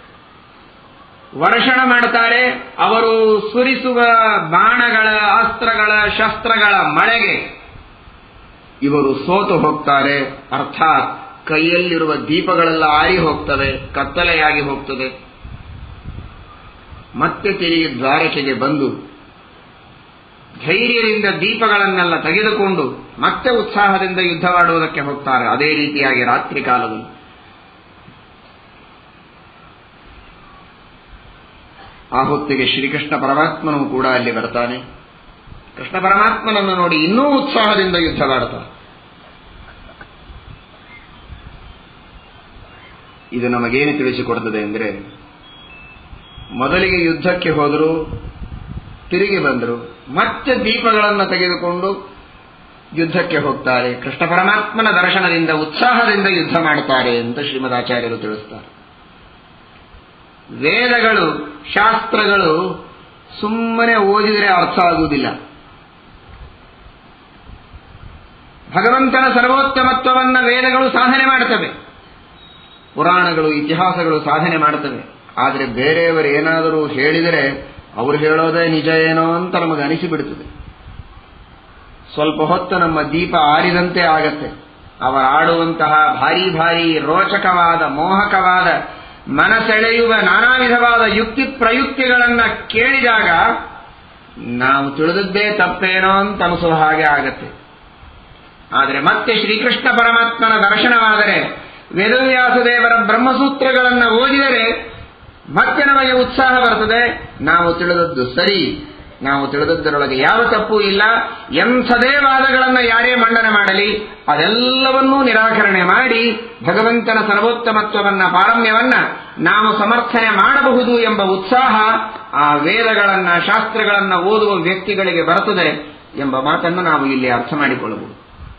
ವರ್ಷಣ ಮಾಡ್ತಾರೆ ಅವರು ಸುರಿಸುವ ಬಾಣಗಳ ಅಸ್ತ್ರಗಳ ಶಸ್ತ್ರಗಳ ಮಳೆಗೆ ಇವರು ಸೋತು ಹೋಗ್ತಾರೆ ಅರ್ಥಾತ್ ಕೈಯಲ್ಲಿರುವ ದೀಪಗಳೆಲ್ಲ ಆರಿ ಹೋಗ್ತವೆ ಕತ್ತಲೆಯಾಗಿ ಹೋಗ್ತದೆ ಮತ್ತೆ ತಿರುಗಿ ದ್ವಾರಕೆಗೆ ಬಂದು ಧೈರ್ಯದಿಂದ ದೀಪಗಳನ್ನೆಲ್ಲ ತೆಗೆದುಕೊಂಡು ಮತ್ತೆ ಉತ್ಸಾಹದಿಂದ ಯುದ್ಧವಾಡುವುದಕ್ಕೆ ಹೋಗ್ತಾರೆ ಅದೇ ರೀತಿಯಾಗಿ ರಾತ್ರಿ ಕಾಲದಲ್ಲಿ ಆ ಹೊತ್ತಿಗೆ ಶ್ರೀಕೃಷ್ಣ ಪರಮಾತ್ಮನು ಕೂಡ ಅಲ್ಲಿ ಬರ್ತಾನೆ ಕೃಷ್ಣ ಪರಮಾತ್ಮನನ್ನು ನೋಡಿ ಇನ್ನೂ ಉತ್ಸಾಹದಿಂದ ಯುದ್ಧವಾಡ್ತಾನೆ ಇದು ನಮಗೇನು ತಿಳಿಸಿಕೊಡ್ತದೆ ಅಂದರೆ ಮೊದಲಿಗೆ ಯುದ್ಧಕ್ಕೆ ಹೋದರು ತಿರುಗಿ ಬಂದರು ಮತ್ತೆ ದೀಪಗಳನ್ನು ತೆಗೆದುಕೊಂಡು ಯುದ್ಧಕ್ಕೆ ಹೋಗ್ತಾರೆ ಕೃಷ್ಣ ಪರಮಾತ್ಮನ ದರ್ಶನದಿಂದ ಉತ್ಸಾಹದಿಂದ ಯುದ್ಧ ಮಾಡುತ್ತಾರೆ ಅಂತ ಶ್ರೀಮದಾಚಾರ್ಯರು ತಿಳಿಸ್ತಾರೆ ವೇದಗಳು ಶಾಸ್ತ್ರಗಳು ಸುಮ್ಮನೆ ಓದಿದರೆ ಅರ್ಥ ಆಗುವುದಿಲ್ಲ ಭಗವಂತನ ಸರ್ವೋತ್ತಮತ್ವವನ್ನ ವೇದಗಳು ಸಾಧನೆ ಮಾಡುತ್ತವೆ ಪುರಾಣಗಳು ಇತಿಹಾಸಗಳು ಸಾಧನೆ ಮಾಡುತ್ತವೆ ಆದರೆ ಬೇರೆಯವರು ಏನಾದರೂ ಹೇಳಿದರೆ ಅವರು ಹೇಳೋದೇ ನಿಜ ಏನೋ ಅಂತ ನಮಗೆ ಅನಿಸಿಬಿಡುತ್ತದೆ ಸ್ವಲ್ಪ ಹೊತ್ತು ನಮ್ಮ ದೀಪ ಆರಿದಂತೆ ಆಗತ್ತೆ ಅವರು ಆಡುವಂತಹ ಭಾರಿ ಭಾರಿ ರೋಚಕವಾದ ಮೋಹಕವಾದ ಮನಸೆಳೆಯುವ ನಾನಾ ವಿಧವಾದ ಯುಕ್ತಿ ಪ್ರಯುಕ್ತಿಗಳನ್ನ ಕೇಳಿದಾಗ ನಾವು ತಿಳಿದದ್ದೇ ತಪ್ಪೇನೋ ಅಂತ ಅನಿಸುವ ಹಾಗೆ ಆಗತ್ತೆ ಆದರೆ ಮತ್ತೆ ಶ್ರೀಕೃಷ್ಣ ಪರಮಾತ್ಮನ ದರ್ಶನವಾದರೆ ವೇದವ್ಯಾಸದೇವರ ಬ್ರಹ್ಮಸೂತ್ರಗಳನ್ನು ಓದಿದರೆ ಮತ್ತೆ ನಮಗೆ ಉತ್ಸಾಹ ಬರ್ತದೆ ನಾವು ತಿಳಿದದ್ದು ಸರಿ ನಾವು ತಿಳಿದದ್ದರೊಳಗೆ ಯಾವ ತಪ್ಪು ಇಲ್ಲ ಎಂಥದೇ ವಾದಗಳನ್ನ ಯಾರೇ ಮಂಡನೆ ಮಾಡಲಿ ಅದೆಲ್ಲವನ್ನೂ ನಿರಾಕರಣೆ ಮಾಡಿ ಭಗವಂತನ ಸರ್ವೋತ್ತಮತ್ವವನ್ನ ಪಾರಮ್ಯವನ್ನ ನಾವು ಸಮರ್ಥನೆ ಮಾಡಬಹುದು ಎಂಬ ಉತ್ಸಾಹ ಆ ವೇದಗಳನ್ನ ಶಾಸ್ತ್ರಗಳನ್ನ ಓದುವ ವ್ಯಕ್ತಿಗಳಿಗೆ ಬರುತ್ತದೆ ಎಂಬ ಮಾತನ್ನು ನಾವು ಇಲ್ಲಿ ಅರ್ಥ ಮಾಡಿಕೊಳ್ಳಬಹುದು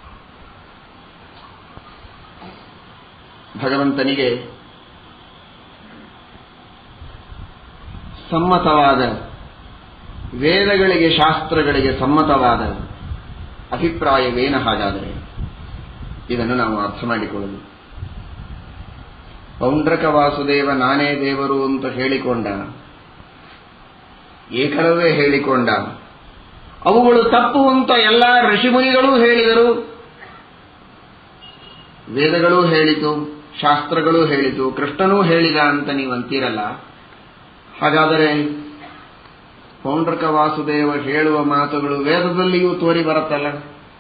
ಭಗವಂತನಿಗೆ ಸಮ್ಮತವಾದ ವೇದಗಳಿಗೆ ಶಾಸ್ತ್ರಗಳಿಗೆ ಸಮ್ಮತವಾದ ಅಭಿಪ್ರಾಯವೇನು ಹಾಗಾದರೆ ಇದನ್ನು ನಾವು ಅರ್ಥ ಮಾಡಿಕೊಳ್ಳಲು ಪೌಂಡ್ರಕ ವಾಸುದೇವ ನಾನೇ ದೇವರು ಅಂತ ಹೇಳಿಕೊಂಡ ಏಕರವೇ ಹೇಳಿಕೊಂಡ ಅವುಗಳು ತಪ್ಪು ಅಂತ ಎಲ್ಲ ಋಷಿಮುನಿಗಳೂ ಹೇಳಿದರು ವೇದಗಳೂ ಹೇಳಿತು ಶಾಸ್ತ್ರಗಳೂ ಹೇಳಿತು ಕೃಷ್ಣನೂ ಹೇಳಿದ ಅಂತ ನೀವು ಅಂತೀರಲ್ಲ ಹಾಗಾದರೆ ಪೌಂಡ್ರಕ ವಾಸುದೇವ ಹೇಳುವ ಮಾತುಗಳು ವೇದದಲ್ಲಿಯೂ ತೋರಿ ಬರುತ್ತಲ್ಲ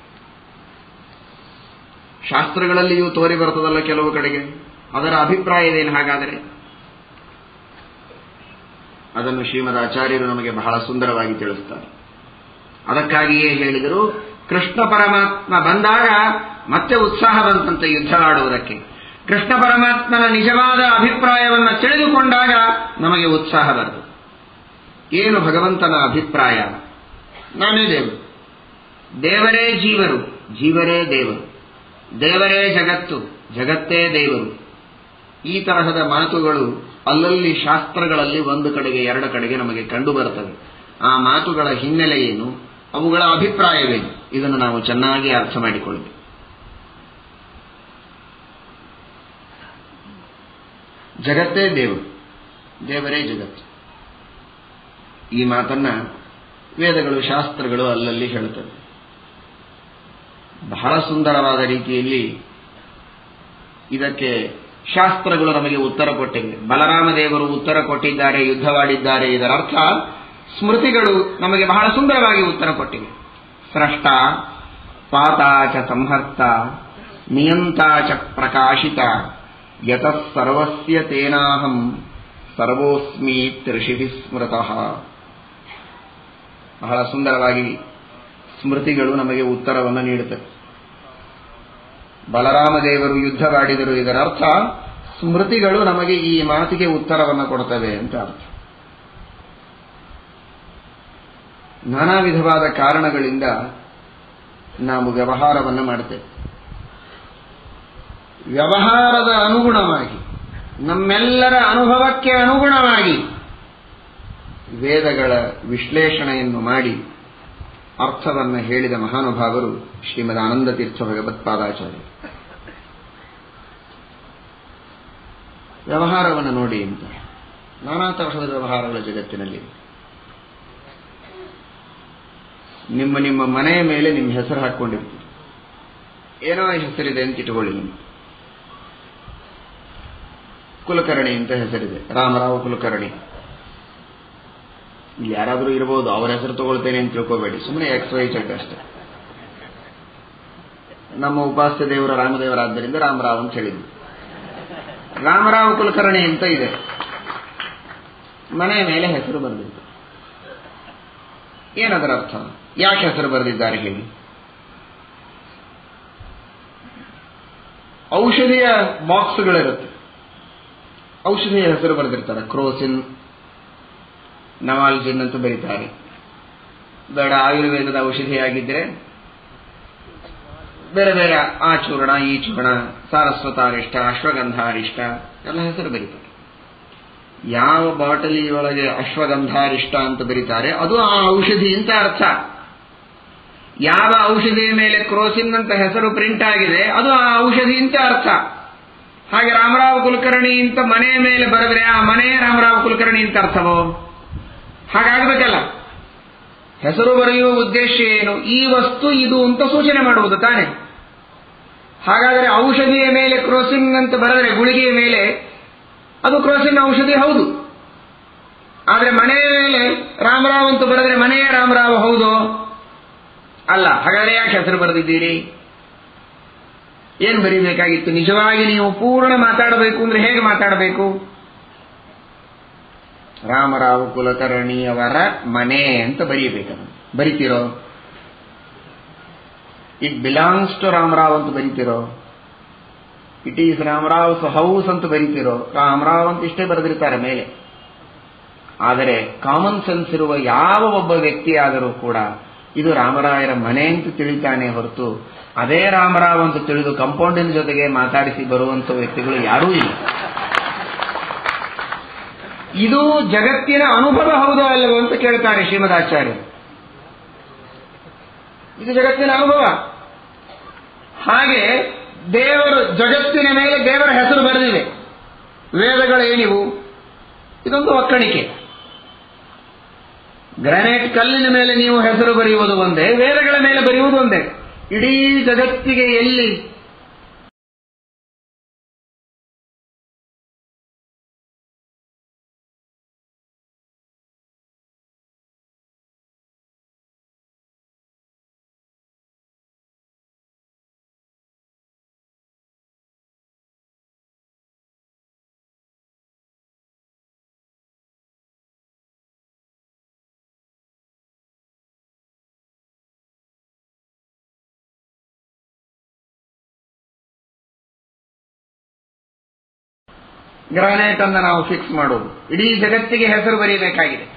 ಶಾಸ್ತ್ರಗಳಲ್ಲಿಯೂ ತೋರಿ ಬರ್ತದಲ್ಲ ಕೆಲವು ಕಡೆಗೆ ಅದರ ಅಭಿಪ್ರಾಯವೇನು ಹಾಗಾದರೆ ಅದನ್ನು ಶ್ರೀಮದ್ ಆಚಾರ್ಯರು ನಮಗೆ ಬಹಳ ಸುಂದರವಾಗಿ ತಿಳಿಸ್ತಾರೆ ಅದಕ್ಕಾಗಿಯೇ ಹೇಳಿದರು ಕೃಷ್ಣ ಪರಮಾತ್ಮ ಬಂದಾಗ ಮತ್ತೆ ಉತ್ಸಾಹ ಬಂತಂತೆ ಯುದ್ಧ ಆಡುವುದಕ್ಕೆ ಕೃಷ್ಣ ಪರಮಾತ್ಮನ ನಿಜವಾದ ಅಭಿಪ್ರಾಯವನ್ನು ತಿಳಿದುಕೊಂಡಾಗ ನಮಗೆ ಉತ್ಸಾಹ ಬರ್ತದೆ ಏನು ಭಗವಂತನ ಅಭಿಪ್ರಾಯ ನಾನೇ ದೇವರು ದೇವರೇ ಜೀವರು ಜೀವರೇ ದೇವರು ದೇವರೇ ಜಗತ್ತು ಜಗತ್ತೇ ದೇವರು ಈ ತರಹದ ಮಾತುಗಳು ಅಲ್ಲಲ್ಲಿ ಶಾಸ್ತ್ರಗಳಲ್ಲಿ ಒಂದು ಕಡೆಗೆ ಎರಡು ಕಡೆಗೆ ನಮಗೆ ಕಂಡು ಬರುತ್ತವೆ ಆ ಮಾತುಗಳ ಹಿನ್ನೆಲೆ ಏನು ಅವುಗಳ ಅಭಿಪ್ರಾಯವೇನು ಇದನ್ನು ನಾವು ಚೆನ್ನಾಗಿ ಅರ್ಥ ಮಾಡಿಕೊಳ್ಳಬೇಕು ಜಗತ್ತೇ ದೇವರು ದೇವರೇ ಜಗತ್ತು ಈ ಮಾತನ್ನ ವೇದಗಳು ಶಾಸ್ತ್ರಗಳು ಅಲ್ಲಲ್ಲಿ ಹೇಳುತ್ತವೆ ಬಹಳ ಸುಂದರವಾದ ರೀತಿಯಲ್ಲಿ ಇದಕ್ಕೆ ಶಾಸ್ತ್ರಗಳು ನಮಗೆ ಉತ್ತರ ಕೊಟ್ಟಿವೆ ಬಲರಾಮ ದೇವರು ಉತ್ತರ ಕೊಟ್ಟಿದ್ದಾರೆ ಯುದ್ಧವಾಡಿದ್ದಾರೆ ಇದರ ಅರ್ಥ ಸ್ಮೃತಿಗಳು ನಮಗೆ ಬಹಳ ಸುಂದರವಾಗಿ ಉತ್ತರ ಕೊಟ್ಟಿವೆ ಸ್ರಷ್ಟ ಪಾತಾಚ ಸಂಹರ್ತ ನಿಯಂತಾಚ ಪ್ರಕಾಶಿತ ಯತಃ ಸರ್ವಸ್ಯ ತೇನಾಹಂ ಸರ್ವೋಸ್ಮಿ ಋಷಿಭಿ ಸ್ಮೃತಃ ಬಹಳ ಸುಂದರವಾಗಿ ಸ್ಮೃತಿಗಳು ನಮಗೆ ಉತ್ತರವನ್ನು ನೀಡುತ್ತವೆ ಬಲರಾಮ ದೇವರು ಯುದ್ಧವಾಡಿದರು ಇದರ ಅರ್ಥ ಸ್ಮೃತಿಗಳು ನಮಗೆ ಈ ಮಾತಿಗೆ ಉತ್ತರವನ್ನು ಕೊಡುತ್ತವೆ ಅಂತ ಅರ್ಥ ನಾನಾ ವಿಧವಾದ ಕಾರಣಗಳಿಂದ ನಾವು ವ್ಯವಹಾರವನ್ನು ಮಾಡುತ್ತೇವೆ ವ್ಯವಹಾರದ ಅನುಗುಣವಾಗಿ ನಮ್ಮೆಲ್ಲರ ಅನುಭವಕ್ಕೆ ಅನುಗುಣವಾಗಿ ವೇದಗಳ ವಿಶ್ಲೇಷಣೆಯನ್ನು ಮಾಡಿ ಅರ್ಥವನ್ನು ಹೇಳಿದ ಮಹಾನುಭಾವರು ಶ್ರೀಮದ್ ಆನಂದ ತೀರ್ಥ ಭಗವತ್ಪಾದಾಚಾರ್ಯ ವ್ಯವಹಾರವನ್ನು ನೋಡಿ ಅಂತ ನಾನಾ ತರಹದ ವ್ಯವಹಾರಗಳ ಜಗತ್ತಿನಲ್ಲಿ ನಿಮ್ಮ ನಿಮ್ಮ ಮನೆಯ ಮೇಲೆ ನಿಮ್ಮ ಹೆಸರು ಹಾಕೊಂಡಿರ್ತೀರಿ ಏನೋ ಹೆಸರಿದೆ ಅಂತ ಇಟ್ಕೊಳ್ಳಿ ನಿಮ್ಮ ಕುಲಕರ್ಣಿ ಅಂತ ಹೆಸರಿದೆ ರಾಮರಾವ್ ಕುಲಕರ್ಣಿ ಇಲ್ಲಿ ಯಾರಾದರೂ ಇರಬಹುದು ಅವರ ಹೆಸರು ತಗೊಳ್ತೇನೆ ಅಂತ ತಿಳ್ಕೋಬೇಡಿ ಸುಮ್ಮನೆ ಎಕ್ಸ್ ವೈ ಚೆಕ್ ಅಷ್ಟೇ ನಮ್ಮ ಉಪಾಸ್ಯ ದೇವರ ರಾಮದೇವರಾದ್ದರಿಂದ ರಾಮರಾವ್ ಅಂತ ಹೇಳಿದ್ವಿ ರಾಮರಾವ್ ಕುಲಕರ್ಣಿ ಅಂತ ಇದೆ ಮನೆಯ ಮೇಲೆ ಹೆಸರು ಬರೆದಿತ್ತು ಏನದರ ಅರ್ಥ ಯಾಕೆ ಹೆಸರು ಬರೆದಿದ್ದಾರೆ ಹೇಳಿ ಔಷಧಿಯ ಬಾಕ್ಸ್ಗಳಿರುತ್ತೆ ಔಷಧಿಯ ಹೆಸರು ಬರೆದಿರ್ತಾರೆ ಕ್ರೋಸಿನ್ ನವಾಲ್ಜಿನ್ ಅಂತ ಬರೀತಾರೆ ಬೇಡ ಆಯುರ್ವೇದದ ಔಷಧಿಯಾಗಿದ್ದರೆ ಬೇರೆ ಬೇರೆ ಆ ಚೂರ್ಣ ಈ ಚೂರ್ಣ ಸಾರಸ್ವತಾರಿಷ್ಟ ಅಶ್ವಗಂಧಾರಿಷ್ಟ ಎಲ್ಲ ಹೆಸರು ಬರೀತಾರೆ ಯಾವ ಬಾಟಲಿಯೊಳಗೆ ಅಶ್ವಗಂಧಾರಿಷ್ಟ ಅಂತ ಬರೀತಾರೆ ಅದು ಆ ಔಷಧಿ ಅಂತ ಅರ್ಥ ಯಾವ ಔಷಧಿಯ ಮೇಲೆ ಕ್ರೋಸಿನ್ ಅಂತ ಹೆಸರು ಪ್ರಿಂಟ್ ಆಗಿದೆ ಅದು ಆ ಔಷಧಿ ಅಂತ ಅರ್ಥ ಹಾಗೆ ರಾಮರಾವ್ ಕುಲಕರ್ಣಿ ಅಂತ ಮನೆಯ ಮೇಲೆ ಬರೆದ್ರೆ ಆ ಮನೆಯ ರಾಮರಾವ್ ಕುಲಕರ್ಣಿ ಅಂತ ಅರ್ಥವೋ ಹಾಗಾಗಬೇಕಲ್ಲ ಹೆಸರು ಬರೆಯುವ ಉದ್ದೇಶ ಏನು ಈ ವಸ್ತು ಇದು ಅಂತ ಸೂಚನೆ ಮಾಡುವುದು ತಾನೆ ಹಾಗಾದರೆ ಔಷಧಿಯ ಮೇಲೆ ಕ್ರೋಸಿನ್ ಅಂತ ಬರೆದರೆ ಗುಳಿಗೆಯ ಮೇಲೆ ಅದು ಕ್ರೋಸಿನ್ ಔಷಧಿ ಹೌದು ಆದರೆ ಮನೆಯ ಮೇಲೆ ರಾಮರಾವ್ ಅಂತ ಬರೆದರೆ ಮನೆಯ ರಾಮರಾವ್ ಹೌದು ಅಲ್ಲ ಹಾಗಾದರೆ ಯಾಕೆ ಹೆಸರು ಬರೆದಿದ್ದೀರಿ ಏನು ಬರೀಬೇಕಾಗಿತ್ತು ನಿಜವಾಗಿ ನೀವು ಪೂರ್ಣ ಮಾತಾಡಬೇಕು ಅಂದ್ರೆ ಹೇಗೆ ಮಾತಾಡಬೇಕು ರಾಮರಾವ್ ಕುಲಕರ್ಣಿ ಅವರ ಮನೆ ಅಂತ ಬರೀಬೇಕು ಬರಿತೀರೋ ಇಟ್ ಬಿಲಾಂಗ್ಸ್ ಟು ರಾಮರಾವ್ ಅಂತ ಬರೀತಿರೋ ಇಟ್ ಈಸ್ ರಾಮರಾವ್ಸ್ ಹೌಸ್ ಅಂತ ಬರೀತಿರೋ ರಾಮರಾವ್ ಅಂತ ಇಷ್ಟೇ ಬರೆದಿರ್ತಾರೆ ಮೇಲೆ ಆದರೆ ಕಾಮನ್ ಸೆನ್ಸ್ ಇರುವ ಯಾವ ಒಬ್ಬ ವ್ಯಕ್ತಿಯಾದರೂ ಕೂಡ ಇದು ರಾಮರಾಯರ ಮನೆ ಅಂತ ತಿಳಿತಾನೆ ಹೊರತು ಅದೇ ರಾಮರಾವ್ ಅಂತ ತಿಳಿದು ಕಂಪೌಂಡಿನ ಜೊತೆಗೆ ಮಾತಾಡಿಸಿ ಬರುವಂತ ವ್ಯಕ್ತಿಗಳು ಯಾರೂ ಇಲ್ಲ ಇದು ಜಗತ್ತಿನ ಅನುಭವ ಹೌದೋ ಅಲ್ಲವೋ ಅಂತ ಕೇಳ್ತಾರೆ ಶ್ರೀಮದಾಚಾರ್ಯ ಇದು ಜಗತ್ತಿನ ಅನುಭವ ಹಾಗೆ ದೇವರು ಜಗತ್ತಿನ ಮೇಲೆ ದೇವರ ಹೆಸರು ಬರೆದಿದೆ ವೇದಗಳೇನಿವು ಇದೊಂದು ಒಕ್ಕಣಿಕೆ ಗ್ರಾನೈಟ್ ಕಲ್ಲಿನ ಮೇಲೆ ನೀವು ಹೆಸರು ಬರೆಯುವುದು ಒಂದೇ ವೇದಗಳ ಮೇಲೆ ಬರೆಯುವುದು ಒಂದೇ ಇಡೀ ಜಗತ್ತಿಗೆ ಎಲ್ಲಿ ಗ್ರಾನೈಟ್ ಅನ್ನು ನಾವು ಫಿಕ್ಸ್ ಮಾಡೋದು ಇಡೀ ಜಗತ್ತಿಗೆ ಹೆಸರು ಬರೀಬೇಕಾಗಿದೆ